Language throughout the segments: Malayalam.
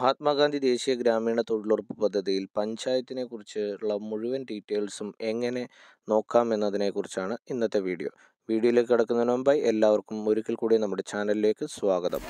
മഹാത്മാഗാന്ധി ദേശീയ ഗ്രാമീണ തൊഴിലുറപ്പ് പദ്ധതിയിൽ പഞ്ചായത്തിനെ കുറിച്ചുള്ള മുഴുവൻ ഡീറ്റെയിൽസും എങ്ങനെ നോക്കാം എന്നതിനെക്കുറിച്ചാണ് ഇന്നത്തെ വീഡിയോ വീഡിയോയിലേക്ക് കടക്കുന്നതിന് മുമ്പായി എല്ലാവർക്കും ഒരിക്കൽ കൂടി നമ്മുടെ ചാനലിലേക്ക് സ്വാഗതം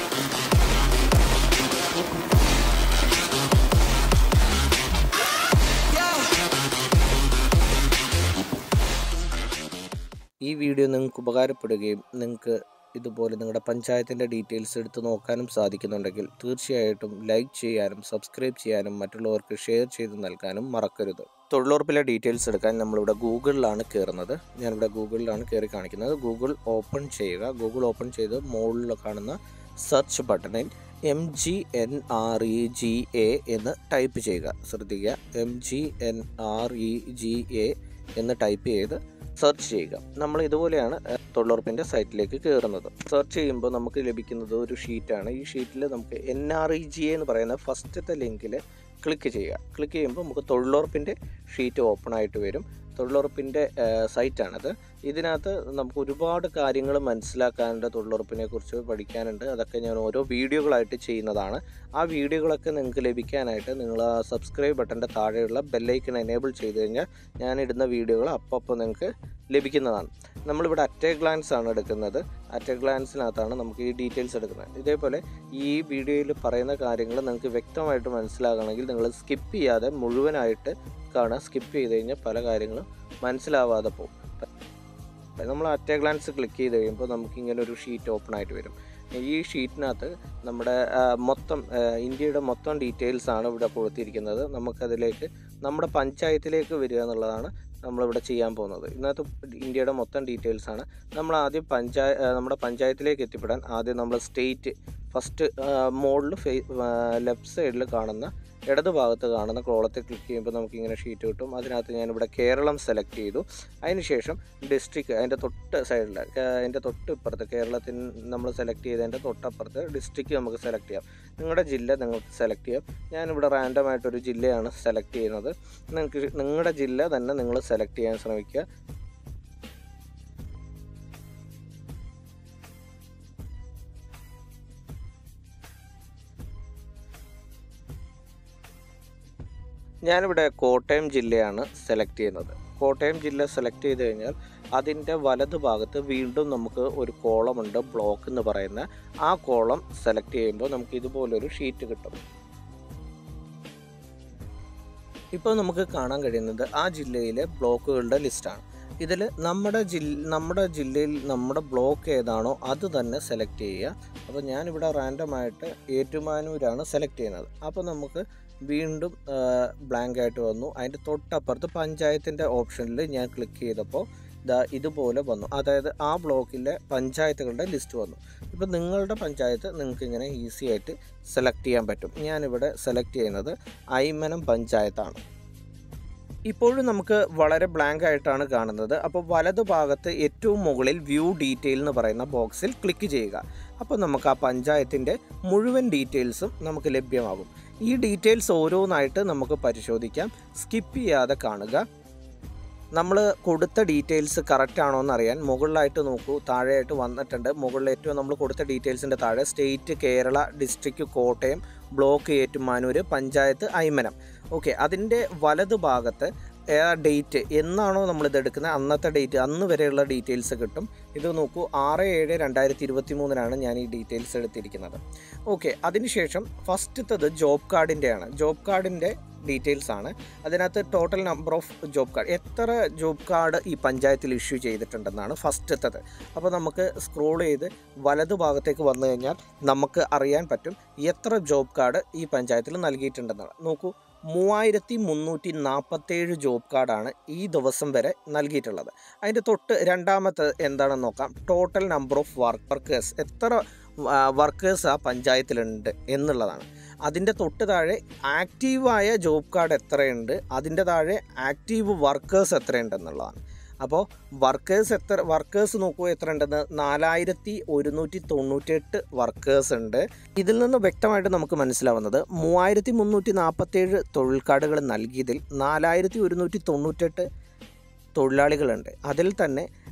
ഈ വീഡിയോ നിങ്ങൾക്ക് ഉപകാരപ്പെടുകയും നിങ്ങൾക്ക് ഇതുപോലെ നിങ്ങളുടെ പഞ്ചായത്തിൻ്റെ ഡീറ്റെയിൽസ് എടുത്ത് നോക്കാനും സാധിക്കുന്നുണ്ടെങ്കിൽ തീർച്ചയായിട്ടും ലൈക്ക് ചെയ്യാനും സബ്സ്ക്രൈബ് ചെയ്യാനും മറ്റുള്ളവർക്ക് ഷെയർ ചെയ്ത് നൽകാനും മറക്കരുത് തൊഴിലുറപ്പിലെ ഡീറ്റെയിൽസ് എടുക്കാൻ നമ്മളിവിടെ ഗൂഗിളിലാണ് കയറുന്നത് ഞാനിവിടെ ഗൂഗിളിലാണ് കയറി കാണിക്കുന്നത് ഗൂഗിൾ ഓപ്പൺ ചെയ്യുക ഗൂഗിൾ ഓപ്പൺ ചെയ്ത് മുകളിൽ കാണുന്ന സെർച്ച് ബട്ടണിൽ M G N R E G A എന്ന് ടൈപ്പ് ചെയ്യുക ശ്രദ്ധിക്കുക M G N R E G A എന്ന് ടൈപ്പ് ചെയ്ത് സെർച്ച് ചെയ്യുക നമ്മൾ ഇതുപോലെയാണ് ഏഹ്, തൊഴിലുറപ്പിൻ്റെ സൈറ്റിലേക്ക് കയറുന്നത് സെർച്ച് ചെയ്യുമ്പോൾ നമുക്ക് ലഭിക്കുന്നത് ഒരു ഷീറ്റാണ് ഈ ഷീറ്റിൽ നമുക്ക് എൻ ആർ ഇ ജി എന്ന് പറയുന്ന ഫസ്റ്റത്തെ ലിങ്കിൽ ക്ലിക്ക് ചെയ്യുക ക്ലിക്ക് ചെയ്യുമ്പോൾ നമുക്ക് തൊഴിലുറപ്പിൻ്റെ ഷീറ്റ് ഓപ്പൺ ആയിട്ട് വരും തൊഴിലുറപ്പിൻ്റെ ഏഹ്, സൈറ്റാണത് ഇതിനകത്ത് നമുക്ക് ഒരുപാട് കാര്യങ്ങൾ മനസ്സിലാക്കാനുണ്ട് തൊഴിലുറപ്പിനെ കുറിച്ച് പഠിക്കാനുണ്ട് അതൊക്കെ ഞാൻ ഓരോ വീഡിയോകളായിട്ട് ചെയ്യുന്നതാണ് ആ വീഡിയോകളൊക്കെ നിങ്ങൾക്ക് ലഭിക്കാനായിട്ട് നിങ്ങൾ ആ സബ്സ്ക്രൈബ് ബട്ടൻ്റെ താഴെയുള്ള ബെല്ലൈക്കൺ എനേബിൾ ചെയ്ത് കഴിഞ്ഞാൽ ഞാനിടുന്ന വീഡിയോകൾ അപ്പോൾ നിങ്ങൾക്ക് ലഭിക്കുന്നതാണ് നമ്മളിവിടെ അറ്റ് എ ഗ്ലാൻസ് ആണ് എടുക്കുന്നത് അറ്റ് എ ഗ്ലാൻസിനകത്താണ് നമുക്ക് ഈ ഡീറ്റെയിൽസ് എടുക്കുന്നത് ഇതേപോലെ ഈ വീഡിയോയിൽ പറയുന്ന കാര്യങ്ങൾ നിങ്ങൾക്ക് വ്യക്തമായിട്ട് മനസ്സിലാകണമെങ്കിൽ നിങ്ങൾ സ്കിപ്പ് ചെയ്യാതെ മുഴുവനായിട്ട് കാണുക സ്കിപ്പ് ചെയ്ത് കഴിഞ്ഞാൽ പല കാര്യങ്ങളും മനസ്സിലാവാതെ പോകും നമ്മൾ അറ്റ് എ ഗ്ലാൻസ് ക്ലിക്ക് ചെയ്ത് കഴിയുമ്പോൾ നമുക്ക് ഇങ്ങനെ ഒരു ഷീറ്റ് ഓപ്പൺ ആയിട്ട് വരും ഈ ഷീറ്റിനകത്ത് നമ്മുടെ ആ, മൊത്തം ആ, ഇന്ത്യയുടെ മൊത്തം ഡീറ്റെയിൽസ് ആണ് ഇവിടെ കൊടുത്തിരിക്കുന്നത് നമുക്കതിലേക്ക് നമ്മുടെ പഞ്ചായത്തിലേക്ക് വരിക എന്നുള്ളതാണ് നമ്മളിവിടെ ചെയ്യാൻ പോകുന്നത് ഇതിനകത്ത് ഇന്ത്യയുടെ മൊത്തം ഡീറ്റെയിൽസ് ആണ് നമ്മൾ ആദ്യം പഞ്ചായ ആ, നമ്മുടെ പഞ്ചായത്തിലേക്ക് എത്തിപ്പെടാൻ ആദ്യം നമ്മൾ സ്റ്റേറ്റ് ഫസ്റ്റ് മോഡിൽ ഫേ ലെഫ്റ്റ് സൈഡിൽ കാണുന്ന ഇടത് ഭാഗത്ത് കാണുന്ന കോളത്തിൽ ക്ലിക്ക് ചെയ്യുമ്പോൾ നമുക്ക് ഇങ്ങനെ ഷീറ്റ് കിട്ടും അതിനകത്ത് ഞാനിവിടെ കേരളം സെലക്ട് ചെയ്തു അതിനുശേഷം ഡിസ്ട്രിക്ട് അതിൻ്റെ തൊട്ട് സൈഡിൽ അതിൻ്റെ തൊട്ട് ഇപ്പുറത്ത് കേരളത്തിൽ നമ്മൾ സെലക്ട് ചെയ്തതിൻ്റെ തൊട്ടപ്പുറത്ത് ഡിസ്ട്രിക്ട് നമുക്ക് സെലക്ട് ചെയ്യാം നിങ്ങളുടെ ജില്ല നിങ്ങൾക്ക് സെലക്ട് ചെയ്യാം ഞാനിവിടെ റാൻഡം ആയിട്ടൊരു ജില്ലയാണ് സെലക്ട് ചെയ്യുന്നത് നിങ്ങൾക്ക് നിങ്ങളുടെ ജില്ല തന്നെ നിങ്ങൾ സെലക്ട് ചെയ്യാൻ ശ്രമിക്കുക ഞാനിവിടെ കോട്ടയം ജില്ലയാണ് സെലക്ട് ചെയ്യുന്നത് കോട്ടയം ജില്ല സെലക്ട് ചെയ്ത് കഴിഞ്ഞാൽ അതിൻ്റെ വലത് ഭാഗത്ത് വീണ്ടും നമുക്ക് ഒരു കോളമുണ്ട് ബ്ലോക്ക് എന്ന് പറയുന്ന ആ കോളം സെലക്ട് ചെയ്യുമ്പോൾ നമുക്ക് ഇതുപോലൊരു ഷീറ്റ് കിട്ടും ഇപ്പോൾ നമുക്ക് കാണാൻ കഴിയുന്നത് ആ ജില്ലയിലെ ബ്ലോക്കുകളുടെ ലിസ്റ്റാണ് ഇതിൽ നമ്മുടെ ജില്ല നമ്മുടെ ജില്ലയിൽ നമ്മുടെ ബ്ലോക്ക് ഏതാണോ അത് തന്നെ സെലക്ട് ചെയ്യുക അപ്പോൾ ഞാനിവിടെ റാൻഡമായിട്ട് ഏറ്റുമാനൂരാണ് സെലക്ട് ചെയ്യുന്നത് അപ്പോൾ നമുക്ക് വീണ്ടും ബ്ലാങ്ക് ആയിട്ട് വന്നു അതിൻ്റെ തൊട്ടപ്പുറത്ത് പഞ്ചായത്തിൻ്റെ ഓപ്ഷനിൽ ഞാൻ ക്ലിക്ക് ചെയ്തപ്പോൾ ഇതാ ഇതുപോലെ വന്നു അതായത് ആ ബ്ലോക്കിലെ പഞ്ചായത്തുകളുടെ ലിസ്റ്റ് വന്നു ഇപ്പോൾ നിങ്ങളുടെ പഞ്ചായത്ത് നിങ്ങൾക്ക് ഇങ്ങനെ ഈസി ആയിട്ട് സെലക്ട് ചെയ്യാൻ പറ്റും ഞാനിവിടെ സെലക്ട് ചെയ്യുന്നത് ഐമനം പഞ്ചായത്താണ് ഇപ്പോഴും നമുക്ക് വളരെ ബ്ലാങ്ക് ആയിട്ടാണ് കാണുന്നത് അപ്പോൾ വലതു ഭാഗത്ത് ഏറ്റവും മുകളിൽ വ്യൂ ഡീറ്റെയിൽ എന്ന് പറയുന്ന ബോക്സിൽ ക്ലിക്ക് ചെയ്യുക അപ്പോൾ നമുക്ക് ആ പഞ്ചായത്തിൻ്റെ മുഴുവൻ ഡീറ്റെയിൽസും നമുക്ക് ലഭ്യമാകും ഈ ഡീറ്റെയിൽസ് ഓരോന്നായിട്ട് നമുക്ക് പരിശോധിക്കാം സ്കിപ്പ് ചെയ്യാതെ കാണുക നമ്മൾ കൊടുത്ത ഡീറ്റെയിൽസ് കറക്റ്റ് ആണോ എന്ന് അറിയാൻ മുകളിലായിട്ട് നോക്കൂ താഴെയായിട്ട് വന്നിട്ടുണ്ട് മുകളിൽ ഏറ്റവും നമ്മൾ കൊടുത്ത ഡീറ്റെയിൽസിൻ്റെ താഴെ state Kerala district Kottayam block Ettumanoor panchayat Aymanam okay അതിൻ്റെ വലത് ഭാഗത്ത് ഏതാ ഡേറ്റ് എന്നാണോ നമ്മളിത് എടുക്കുന്നത് അന്നത്തെ ഡേറ്റ് അന്ന് വരെയുള്ള ഡീറ്റെയിൽസ് കിട്ടും ഇത് നോക്കൂ ആറ് ഏഴ് രണ്ടായിരത്തി ഇരുപത്തി മൂന്നിനാണ് ഞാൻ ഈ ഡീറ്റെയിൽസ് എടുത്തിരിക്കുന്നത് ഓക്കെ അതിനുശേഷം ഫസ്റ്റത്തത് ജോബ് കാർഡിൻ്റെയാണ് ജോബ് കാർഡിൻ്റെ ഡീറ്റെയിൽസ് ആണ് അതിനകത്ത് total number of job card എത്ര ജോബ് കാർഡ് ഈ പഞ്ചായത്തിൽ ഇഷ്യൂ ചെയ്തിട്ടുണ്ടെന്നാണ് ഫസ്റ്റത്തത് അപ്പോൾ നമുക്ക് സ്ക്രോൾ ചെയ്ത് വലതു ഭാഗത്തേക്ക് വന്നു കഴിഞ്ഞാൽ നമുക്ക് അറിയാൻ പറ്റും എത്ര ജോബ് കാർഡ് ഈ പഞ്ചായത്തിൽ നൽകിയിട്ടുണ്ടെന്നാണ് നോക്കൂ മൂവായിരത്തി മുന്നൂറ്റി നാൽപ്പത്തേഴ് ജോബ് കാർഡാണ് ഈ ദിവസം വരെ നൽകിയിട്ടുള്ളത് അതിൻ്റെ തൊട്ട് രണ്ടാമത്തെ എന്താണെന്ന് നോക്കാം ടോട്ടൽ നമ്പർ ഓഫ് വർക്കേഴ്സ് എത്ര വർക്കേഴ്സ് ആ പഞ്ചായത്തിലുണ്ട് എന്നുള്ളതാണ് അതിൻ്റെ തൊട്ട് താഴെ ആക്റ്റീവായ ജോബ് കാർഡ് എത്രയുണ്ട് അതിൻ്റെ താഴെ ആക്റ്റീവ് വർക്കേഴ്സ് എത്രയുണ്ടെന്നുള്ളതാണ് അപ്പോൾ വർക്കേഴ്സ് എത്ര വർക്കേഴ്സ് നോക്കൂ എത്ര ഉണ്ടെന്ന് നാലായിരത്തി ഒരുന്നൂറ്റി തൊണ്ണൂറ്റെട്ട് വർക്കേഴ്സ് ഉണ്ട് ഇതിൽ നിന്ന് വ്യക്തമായിട്ട് നമുക്ക് മനസ്സിലാവുന്നത് മൂവായിരത്തി മുന്നൂറ്റി നാൽപ്പത്തേഴ് തൊഴിൽ കാർഡുകൾ നൽകിയതിൽ നാലായിരത്തി ഒരുന്നൂറ്റി തൊണ്ണൂറ്റെട്ട് തൊഴിലാളികളുണ്ട് അതിൽ തന്നെ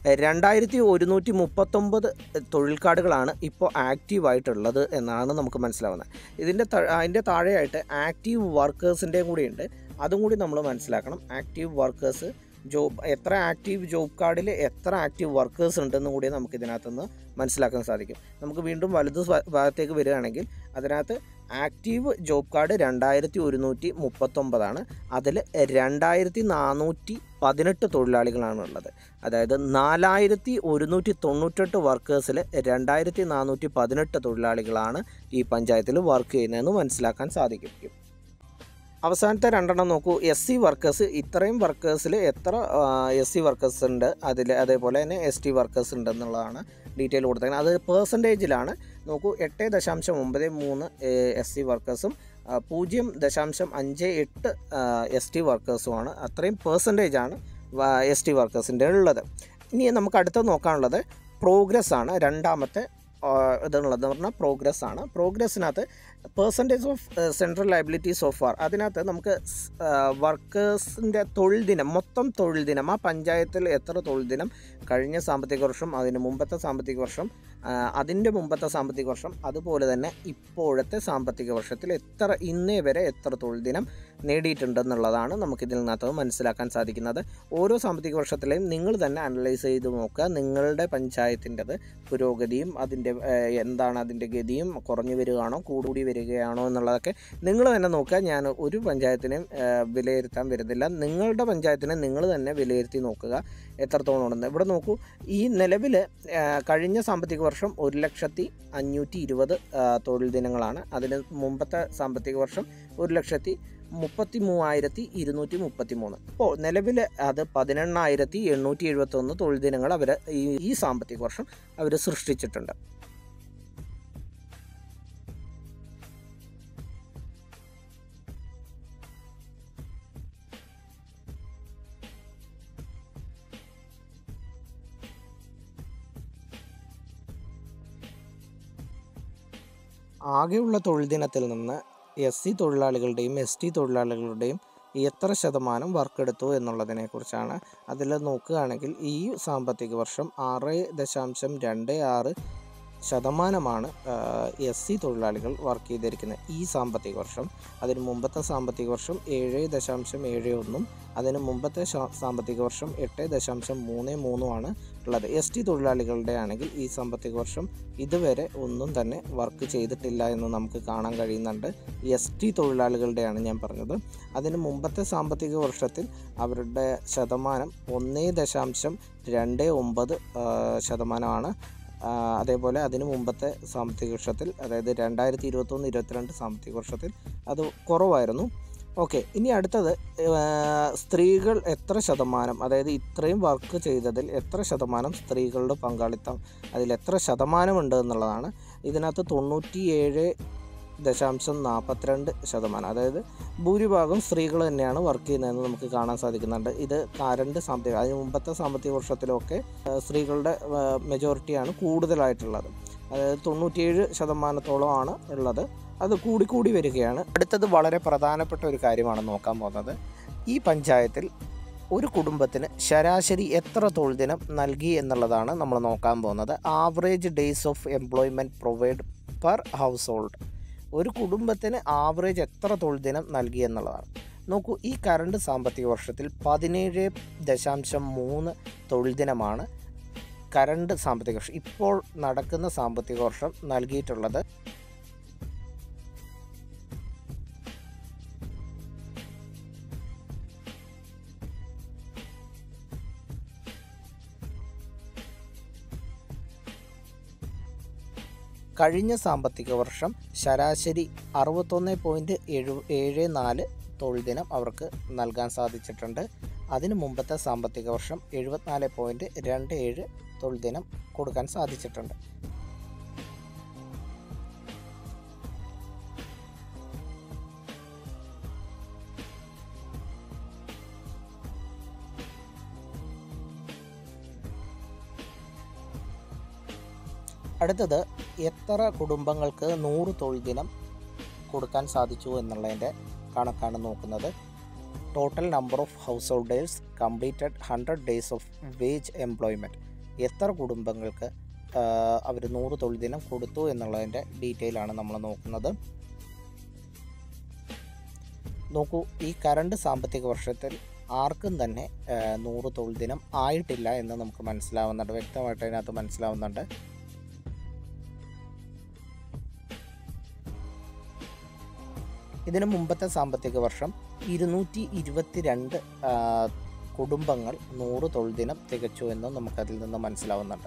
രണ്ടായിരത്തി ഒരുന്നൂറ്റി മുപ്പത്തൊമ്പത് തൊഴിൽ കാർഡുകളാണ് ഇപ്പോൾ ആക്റ്റീവായിട്ടുള്ളത് എന്നാണ് നമുക്ക് മനസ്സിലാവുന്നത് ഇതിൻ്റെ ത- അതിൻ്റെ താഴെയായിട്ട് ആക്റ്റീവ് വർക്കേഴ്സിൻ്റെയും കൂടിയുണ്ട് അതും കൂടി നമ്മൾ മനസ്സിലാക്കണം ആക്റ്റീവ് വർക്കേഴ്സ് ജോബ് എത്ര ആക്റ്റീവ് ജോബ് കാർഡിൽ എത്ര ആക്റ്റീവ് വർക്കേഴ്സ് ഉണ്ടെന്ന് കൂടി നമുക്ക് ഇതിനകത്തുനിന്ന് മനസ്സിലാക്കാൻ സാധിക്കും നമുക്ക് വീണ്ടും വലത് സ്വ- ഭാഗത്തേക്ക് വരികയാണെങ്കിൽ അതിനകത്ത് ആക്റ്റീവ് ജോബ് കാർഡ് രണ്ടായിരത്തി ഒരുന്നൂറ്റി മുപ്പത്തൊമ്പതാണ് അതിൽ രണ്ടായിരത്തി നാനൂറ്റി പതിനെട്ട് തൊഴിലാളികളാണ് ഉള്ളത് അതായത് നാലായിരത്തി ഒരുന്നൂറ്റി തൊണ്ണൂറ്റെട്ട് വർക്കേഴ്സിൽ രണ്ടായിരത്തി നാനൂറ്റി പതിനെട്ട് തൊഴിലാളികളാണ് ഈ പഞ്ചായത്തിൽ വർക്ക് ചെയ്യുന്നതെന്ന് മനസ്സിലാക്കാൻ സാധിക്കും അവസാനത്തെ രണ്ടെണ്ണം നോക്കൂ എസ് സി വർക്കേഴ്സ് ഇത്രയും വർക്കേഴ്സിൽ എത്ര എസ് സി വർക്കേഴ്സ് ഉണ്ട് അതിൽ അതേപോലെ തന്നെ എസ് ടി വർക്കേഴ്സ് ഉണ്ട് എന്നുള്ളതാണ് ഡീറ്റെയിൽ കൊടുത്തേക്കുന്നത് അത് പേഴ്സൻറ്റേജിലാണ് നോക്കൂ എട്ട് ദശാംശം ഒമ്പത് മൂന്ന് എസ് സി വർക്കേഴ്സും ആ, പൂജ്യം ദശാംശം അഞ്ച് എട്ട് എസ് ടി വർക്കേഴ്സുമാണ് അത്രയും പേഴ്സൻറ്റേജാണ് എസ് ടി വർക്കേഴ്സിൻ്റെ ഉള്ളത് ഇനി നമുക്ക് അടുത്ത നോക്കാനുള്ളത് പ്രോഗ്രസ് ആണ് രണ്ടാമത്തെ ആ, ഇതുള്ളത് പറഞ്ഞാൽ പ്രോഗ്രസ് ആണ് പ്രോഗ്രസ്സിനകത്ത് percentage of central liabilities of R അതിനകത്ത് നമുക്ക് വർക്കേഴ്സിൻ്റെ തൊഴിൽ ദിനം മൊത്തം തൊഴിൽ ദിനം ആ പഞ്ചായത്തിൽ എത്ര തൊഴിൽ ദിനം കഴിഞ്ഞ സാമ്പത്തിക വർഷം അതിന് മുമ്പത്തെ സാമ്പത്തിക വർഷം അതിൻ്റെ മുമ്പത്തെ സാമ്പത്തിക വർഷം അതുപോലെ തന്നെ ഇപ്പോഴത്തെ സാമ്പത്തിക വർഷത്തിൽ എത്ര ഇന്നേ വരെ എത്ര തൊഴിൽ ദിനം നേടിയിട്ടുണ്ടെന്നുള്ളതാണ് നമുക്കിതിൽ നിന്നകത്ത് മനസ്സിലാക്കാൻ സാധിക്കുന്നത് ഓരോ സാമ്പത്തിക വർഷത്തിലെയും നിങ്ങൾ തന്നെ അനലൈസ് ചെയ്ത് നോക്കുക നിങ്ങളുടെ പഞ്ചായത്തിൻ്റെത് പുരോഗതിയും അതിൻ്റെ ഏഹ്, എന്താണ് അതിൻ്റെ ഗതിയും കുറഞ്ഞു വരികയാണോ കൂടി വരികയാണോ എന്നുള്ളതൊക്കെ നിങ്ങൾ തന്നെ നോക്കുക ഞാൻ ഒരു പഞ്ചായത്തിനെയും ഏഹ്, വിലയിരുത്താൻ വരുന്നില്ല നിങ്ങളുടെ പഞ്ചായത്തിനെ നിങ്ങൾ തന്നെ വിലയിരുത്തി നോക്കുക എത്രത്തോളം ഉണ്ടെന്ന് ഇവിടെ നോക്കൂ ഈ നിലവിൽ കഴിഞ്ഞ സാമ്പത്തിക വർഷം ഒരു ലക്ഷത്തി അഞ്ഞൂറ്റി ഇരുപത് തൊഴിൽ ദിനങ്ങളാണ് അതിന് മുമ്പത്തെ സാമ്പത്തിക വർഷം ഒരു ലക്ഷത്തി മുപ്പത്തി മൂവായിരത്തി ഇരുന്നൂറ്റി മുപ്പത്തി മൂന്ന് ഇപ്പോൾ നിലവിൽ അത് പതിനെണ്ണായിരത്തി എണ്ണൂറ്റി എഴുപത്തി ഒന്ന് തൊഴിൽ ദിനങ്ങൾ അവർ ഈ ഈ സാമ്പത്തിക വർഷം അവർ സൃഷ്ടിച്ചിട്ടുണ്ട് ആകെയുള്ള തൊഴിൽ ദിനത്തിൽ നിന്ന് എസ് സി തൊഴിലാളികളുടെയും എസ് ടി തൊഴിലാളികളുടെയും എത്ര ശതമാനം വർക്ക് എടുത്തു എന്നുള്ളതിനെ കുറിച്ചാണ് അതിൽ നോക്കുകയാണെങ്കിൽ ഈ സാമ്പത്തിക വർഷം ആറ് ദശാംശം രണ്ട് ആറ് ശതമാനമാണ് എസ് സി തൊഴിലാളികൾ വർക്ക് ചെയ്തിരിക്കുന്നത് ഈ സാമ്പത്തിക വർഷം അതിന് മുമ്പത്തെ സാമ്പത്തിക വർഷം ഏഴ് ദശാംശം ഏഴ് ഒന്നും അതിന് മുമ്പത്തെ ശാ- സാമ്പത്തിക വർഷം എട്ട് ദശാംശം മൂന്ന് മൂന്നുമാണ് ഉള്ളത് എസ് ടി തൊഴിലാളികളുടെ ആണെങ്കിൽ ഈ സാമ്പത്തിക വർഷം ഇതുവരെ ഒന്നും തന്നെ വർക്ക് ചെയ്തിട്ടില്ല എന്ന് നമുക്ക് കാണാൻ കഴിയുന്നുണ്ട് എസ് ടി തൊഴിലാളികളുടെയാണ് ഞാൻ പറഞ്ഞത് അതിന് മുമ്പത്തെ സാമ്പത്തിക വർഷത്തിൽ അവരുടെ ശതമാനം ഒന്നേ ദശാംശം രണ്ട് ഒമ്പത് ആ, ശതമാനമാണ് ആ, അതേപോലെ അതിന് മുമ്പത്തെ സാമ്പത്തിക വർഷത്തിൽ അതായത് രണ്ടായിരത്തി ഇരുപത്തൊന്ന് ഇരുപത്തിരണ്ട് സാമ്പത്തിക വർഷത്തിൽ അത് കുറവായിരുന്നു ഓക്കെ ഇനി അടുത്തത് ആ, സ്ത്രീകൾ എത്ര ശതമാനം അതായത് ഇത്രയും വർക്ക് ചെയ്തതിൽ എത്ര ശതമാനം സ്ത്രീകളുടെ പങ്കാളിത്തം അതിൽ എത്ര ശതമാനമുണ്ട് എന്നുള്ളതാണ് ഇതിനകത്ത് തൊണ്ണൂറ്റിയേഴ് ദശാംശം നാൽപ്പത്തിരണ്ട് ശതമാനം അതായത് ഭൂരിഭാഗം സ്ത്രീകൾ തന്നെയാണ് വർക്ക് ചെയ്യുന്നതെന്ന് നമുക്ക് കാണാൻ സാധിക്കുന്നുണ്ട് ഇത് കരണ്ട് സാമ്പത്തിക അതിന് മുമ്പത്തെ സാമ്പത്തിക വർഷത്തിലൊക്കെ ആ, സ്ത്രീകളുടെ മെജോറിറ്റിയാണ് കൂടുതലായിട്ടുള്ളത് അതായത് തൊണ്ണൂറ്റിയേഴ് ശതമാനത്തോളമാണ് ഉള്ളത് അത് കൂടിക്കൂടി വരികയാണ് അടുത്തത് വളരെ പ്രധാനപ്പെട്ട ഒരു കാര്യമാണ് നോക്കാൻ പോകുന്നത് ഈ പഞ്ചായത്തിൽ ഒരു കുടുംബത്തിന് ശരാശരി എത്ര തൊഴിൽ ദിനം നൽകി എന്നുള്ളതാണ് നമ്മൾ നോക്കാൻ പോകുന്നത് average days of employment provide per household ഒരു കുടുംബത്തിന് ആവറേജ് എത്ര തൊഴിൽ ദിനം നൽകി എന്നുള്ളതാണ് നോക്കൂ ഈ കറണ്ട് സാമ്പത്തിക വർഷത്തിൽ പതിനേഴ് ദശാംശം മൂന്ന് തൊഴിൽ ദിനമാണ് കറണ്ട് സാമ്പത്തിക വർഷം ഇപ്പോൾ നടക്കുന്ന സാമ്പത്തിക വർഷം നൽകിയിട്ടുള്ളത് കഴിഞ്ഞ സാമ്പത്തിക വർഷം ശരാശരി അറുപത്തൊന്ന് പോയിൻറ്റ് ഏഴ് ഏഴ് നാല് തൊഴിൽ ദിനം അവർക്ക് നൽകാൻ സാധിച്ചിട്ടുണ്ട് അതിന് മുമ്പത്തെ സാമ്പത്തിക വർഷം എഴുപത്തിനാല് പോയിൻറ്റ് രണ്ട് ഏഴ് തൊഴിൽ ദിനം കൊടുക്കാൻ സാധിച്ചിട്ടുണ്ട് അടുത്തത് എത്ര കുടുംബങ്ങൾക്ക് നൂറ് തൊഴിൽ ദിനം കൊടുക്കാൻ സാധിച്ചു എന്നുള്ളതിൻ്റെ കണക്കാണ് നോക്കുന്നത് total number of householders completed hundred days of wage employment എത്ര കുടുംബങ്ങൾക്ക് അവർ നൂറ് തൊഴിൽ ദിനം കൊടുത്തു എന്നുള്ളതിൻ്റെ ഡീറ്റെയിൽ ആണ് നമ്മൾ നോക്കുന്നത് നോക്കൂ ഈ കറണ്ട് സാമ്പത്തിക വർഷത്തിൽ ആർക്കും തന്നെ ആ, നൂറ് തൊഴിൽ ദിനം ആയിട്ടില്ല എന്ന് നമുക്ക് മനസ്സിലാവുന്നുണ്ട് വ്യക്തമായിട്ട് അതിനകത്ത് മനസ്സിലാവുന്നുണ്ട് ഇതിനു മുമ്പത്തെ സാമ്പത്തിക വർഷം ഇരുന്നൂറ്റി ഇരുപത്തിരണ്ട് കുടുംബങ്ങൾ നൂറ് തൊഴിൽ ദിനം തികച്ചു എന്ന് നമുക്കതിൽ നിന്ന് മനസ്സിലാവുന്നുണ്ട്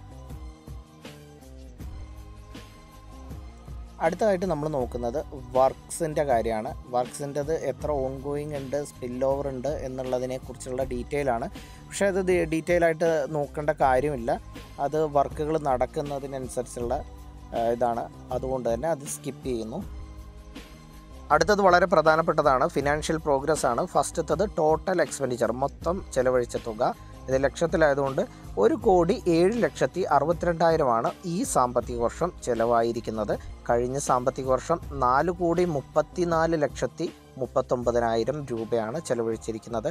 അടുത്തതായിട്ട് നമ്മൾ നോക്കുന്നത് വർക്ക്സിൻ്റെ കാര്യമാണ് വർക്ക്സിൻ്റെത് എത്ര ഓൺ ഗോയിങ് ഉണ്ട് സ്പിൽ ഓവർ ഉണ്ട് എന്നുള്ളതിനെ കുറിച്ചുള്ള ഡീറ്റെയിൽ ആണ് പക്ഷേ അത് ഡീറ്റെയിൽ ആയിട്ട് നോക്കേണ്ട കാര്യമില്ല അത് വർക്കുകൾ നടക്കുന്നതിനനുസരിച്ചുള്ള ആ, ഇതാണ് അതുകൊണ്ട് തന്നെ അത് സ്കിപ്പ് ചെയ്യുന്നു അടുത്തത് വളരെ പ്രധാനപ്പെട്ടതാണ് ഫിനാൻഷ്യൽ പ്രോഗ്രസ് ആണ് ഫസ്റ്റത്തത് ടോട്ടൽ എക്സ്പെൻഡിച്ചർ മൊത്തം ചെലവഴിച്ച തുക ഇത് ലക്ഷത്തിലായതുകൊണ്ട് ഒരു കോടി ഏഴ് ലക്ഷത്തി അറുപത്തിരണ്ടായിരമാണ് ഈ സാമ്പത്തിക വർഷം ചെലവായിരിക്കുന്നത് കഴിഞ്ഞ സാമ്പത്തിക വർഷം നാല് കോടി മുപ്പത്തിനാല് ലക്ഷത്തി മുപ്പത്തൊമ്പതിനായിരം രൂപയാണ് ചെലവഴിച്ചിരിക്കുന്നത്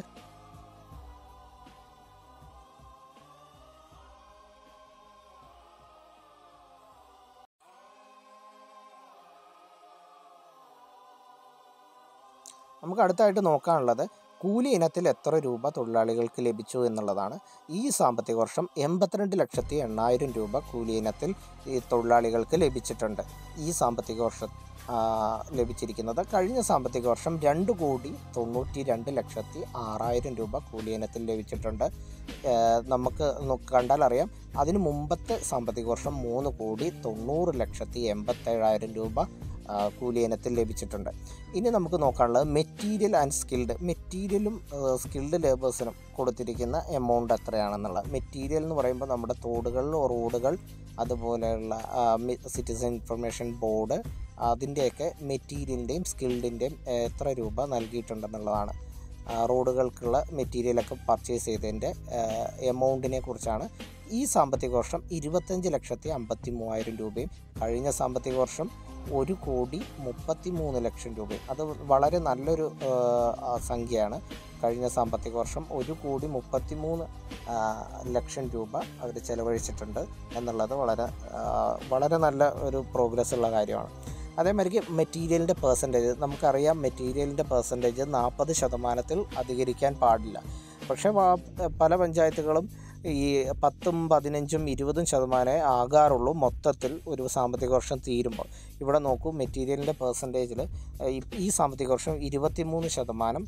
നമുക്ക് അടുത്തായിട്ട് നോക്കാനുള്ളത് കൂലി ഇനത്തിൽ എത്ര രൂപ തൊഴിലാളികൾക്ക് ലഭിച്ചു എന്നുള്ളതാണ് ഈ സാമ്പത്തിക വർഷം എൺപത്തിരണ്ട് ലക്ഷത്തി എണ്ണായിരം രൂപ കൂലി ഇനത്തിൽ ഈ തൊഴിലാളികൾക്ക് ലഭിച്ചിട്ടുണ്ട് ഈ സാമ്പത്തിക വർഷം ആ, ലഭിച്ചിരിക്കുന്നത് കഴിഞ്ഞ സാമ്പത്തിക വർഷം രണ്ട് കോടി തൊണ്ണൂറ്റി രണ്ട് ലക്ഷത്തി ആറായിരം രൂപ കൂലി ഇനത്തിൽ ലഭിച്ചിട്ടുണ്ട് ഏഹ് നമുക്ക് നോ- കണ്ടാൽ അറിയാം അതിന് മുമ്പത്തെ സാമ്പത്തിക വർഷം മൂന്ന് കോടി തൊണ്ണൂറ് ലക്ഷത്തി എൺപത്തേഴായിരം രൂപ ആ, കൂലി ഇനത്തിൽ ലഭിച്ചിട്ടുണ്ട് ഇനി നമുക്ക് നോക്കാനുള്ളത് മെറ്റീരിയൽ ആൻഡ് സ്കിൽഡ് മെറ്റീരിയലും സ്കിൽഡ് ലേബേഴ്സിനും കൊടുത്തിരിക്കുന്ന എമൗണ്ട് എത്രയാണെന്നുള്ളത് മെറ്റീരിയൽ എന്ന് പറയുമ്പോൾ നമ്മുടെ തോടുകൾ റോഡുകൾ അതുപോലെയുള്ള സിറ്റിസൺ ഇൻഫർമേഷൻ ബോർഡ് അതിൻ്റെയൊക്കെ മെറ്റീരിയലിൻ്റെയും സ്കിൽഡിൻ്റെയും എത്ര രൂപ നൽകിയിട്ടുണ്ടെന്നുള്ളതാണ് ആ, റോഡുകൾക്കുള്ള മെറ്റീരിയലൊക്കെ പർച്ചേസ് ചെയ്തതിൻ്റെ എമൗണ്ടിനെ കുറിച്ചാണ് ഈ സാമ്പത്തിക വർഷം ഇരുപത്തഞ്ച് ലക്ഷത്തി അമ്പത്തി മൂവായിരം രൂപയും കഴിഞ്ഞ സാമ്പത്തിക വർഷം ഒരു കോടി മുപ്പത്തി മൂന്ന് ലക്ഷം രൂപയും അത് വളരെ നല്ലൊരു ആ, ആ, സംഖ്യയാണ് കഴിഞ്ഞ സാമ്പത്തിക വർഷം ഒരു കോടി മുപ്പത്തി മൂന്ന് ആ, ലക്ഷം രൂപ അവർ ചെലവഴിച്ചിട്ടുണ്ട് എന്നുള്ളത് വളരെ ആ, വളരെ നല്ല ഒരു പ്രോഗ്രസ് ഉള്ള കാര്യമാണ് അതേമാതിരിക്ക് മെറ്റീരിയലിൻ്റെ പേഴ്സൻറ്റേജ് നമുക്കറിയാം മെറ്റീരിയലിൻ്റെ പേഴ്സൻറ്റേജ് നാൽപ്പത് ശതമാനത്തിൽ അധികരിക്കാൻ പാടില്ല പക്ഷേ വാ- പല പഞ്ചായത്തുകളും ഈ പത്തും പതിനഞ്ചും ഇരുപതും ശതമാനമേ ആകാറുള്ളൂ മൊത്തത്തിൽ ഒരു സാമ്പത്തിക വർഷം തീരുമ്പോൾ ഇവിടെ നോക്കൂ മെറ്റീരിയലിൻ്റെ പേഴ്സൻറ്റേജിൽ ഈ സാമ്പത്തിക വർഷം ഇരുപത്തിമൂന്ന് ശതമാനം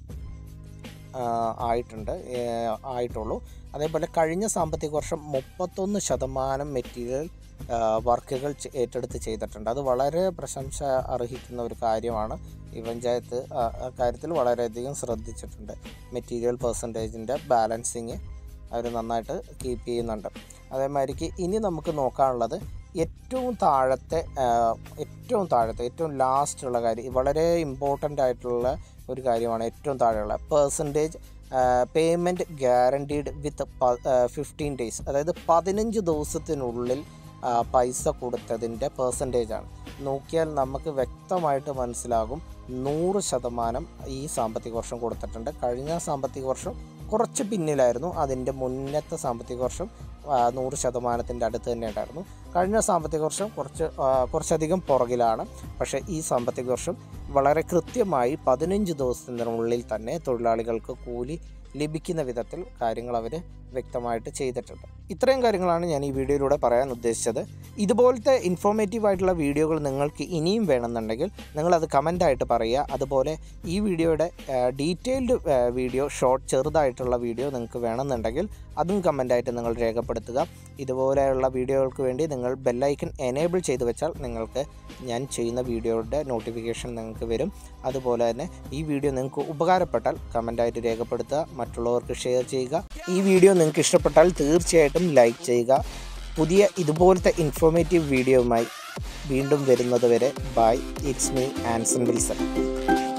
ആ, ആയിട്ടുണ്ട് ഏ, ആയിട്ടുള്ളൂ അതേപോലെ കഴിഞ്ഞ സാമ്പത്തിക വർഷം മുപ്പത്തൊന്ന് ശതമാനം മെറ്റീരിയൽ ആ, വർക്കുകൾ ചെ- ഏറ്റെടുത്ത് ചെയ്തിട്ടുണ്ട് അത് വളരെ പ്രശംസ അർഹിക്കുന്ന ഒരു കാര്യമാണ് ഈ പഞ്ചായത്ത് ആ ആ കാര്യത്തിൽ വളരെയധികം ശ്രദ്ധിച്ചിട്ടുണ്ട് മെറ്റീരിയൽ പെർസെൻറ്റേജിൻ്റെ ബാലൻസിങ് അവർ നന്നായിട്ട് കീപ്പ് ചെയ്യുന്നുണ്ട് അതേമാതിരിക്ക് ഇനി നമുക്ക് നോക്കാനുള്ളത് ഏറ്റവും താഴത്തെ ആ, ഏറ്റവും താഴത്തെ ഏറ്റവും ലാസ്റ്റുള്ള കാര്യം വളരെ ഇമ്പോർട്ടൻ്റ് ആയിട്ടുള്ള ഒരു കാര്യമാണ് ഏറ്റവും താഴെയുള്ള percentage payment guaranteed with fifteen days അതായത് പതിനഞ്ച് ദിവസത്തിനുള്ളിൽ ആ, പൈസ കൊടുത്തതിൻ്റെ പേഴ്സൻറ്റേജ് ആണ് നോക്കിയാൽ നമുക്ക് വ്യക്തമായിട്ട് മനസ്സിലാകും നൂറ് ശതമാനം ഈ സാമ്പത്തിക വർഷം കൊടുത്തിട്ടുണ്ട് കഴിഞ്ഞ സാമ്പത്തിക വർഷം കുറച്ച് പിന്നിലായിരുന്നു അതിൻ്റെ മുന്നത്തെ സാമ്പത്തിക വർഷം ആ, നൂറ് ശതമാനത്തിൻ്റെ അടുത്ത് തന്നെ ഉണ്ടായിരുന്നു കഴിഞ്ഞ സാമ്പത്തിക വർഷം കുറച്ച് ആ, കുറച്ചധികം പുറകിലാണ് പക്ഷേ ഈ സാമ്പത്തിക വർഷം വളരെ കൃത്യമായി പതിനഞ്ച് ദിവസത്തിനുള്ളിൽ തന്നെ തൊഴിലാളികൾക്ക് കൂലി ലഭിക്കുന്ന വിധത്തിൽ കാര്യങ്ങൾ അവർ വ്യക്തമായിട്ട് ചെയ്തിട്ടുണ്ട് ഇത്രയും കാര്യങ്ങളാണ് ഞാൻ ഈ വീഡിയോയിലൂടെ പറയാൻ ഉദ്ദേശിച്ചത് ഇതുപോലത്തെ ഇൻഫോർമേറ്റീവ് ആയിട്ടുള്ള വീഡിയോകൾ നിങ്ങൾക്ക് ഇനിയും വേണമെന്നുണ്ടെങ്കിൽ നിങ്ങളത് കമൻ്റായിട്ട് പറയുക അതുപോലെ ഈ വീഡിയോയുടെ ഡീറ്റെയിൽഡ് വീഡിയോ ഷോർട്ട് ചെറുതായിട്ടുള്ള വീഡിയോ നിങ്ങൾക്ക് വേണമെന്നുണ്ടെങ്കിൽ അതും കമൻ്റായിട്ട് നിങ്ങൾ രേഖപ്പെടുത്തുക ഇതുപോലെയുള്ള വീഡിയോകൾക്ക് വേണ്ടി നിങ്ങൾ ബെല്ലൈക്കൺ എനേബിൾ ചെയ്ത് വെച്ചാൽ നിങ്ങൾക്ക് ഞാൻ ചെയ്യുന്ന വീഡിയോയുടെ നോട്ടിഫിക്കേഷൻ നിങ്ങൾക്ക് വരും അതുപോലെ തന്നെ ഈ വീഡിയോ നിങ്ങൾക്ക് ഉപകാരപ്പെട്ടാൽ കമൻ്റായിട്ട് രേഖപ്പെടുത്തുക മറ്റുള്ളവർക്ക് ഷെയർ ചെയ്യുക ഈ വീഡിയോ നിങ്ങൾക്ക് ഇഷ്ടപ്പെട്ടാൽ തീർച്ചയായിട്ടും ലൈക്ക് ചെയ്യുക പുതിയ ഇതുപോലത്തെ ഇൻഫോർമേറ്റീവ് വീഡിയോയുമായി വീണ്ടും വരുന്നത് വരെ bye it's me Anson Wilson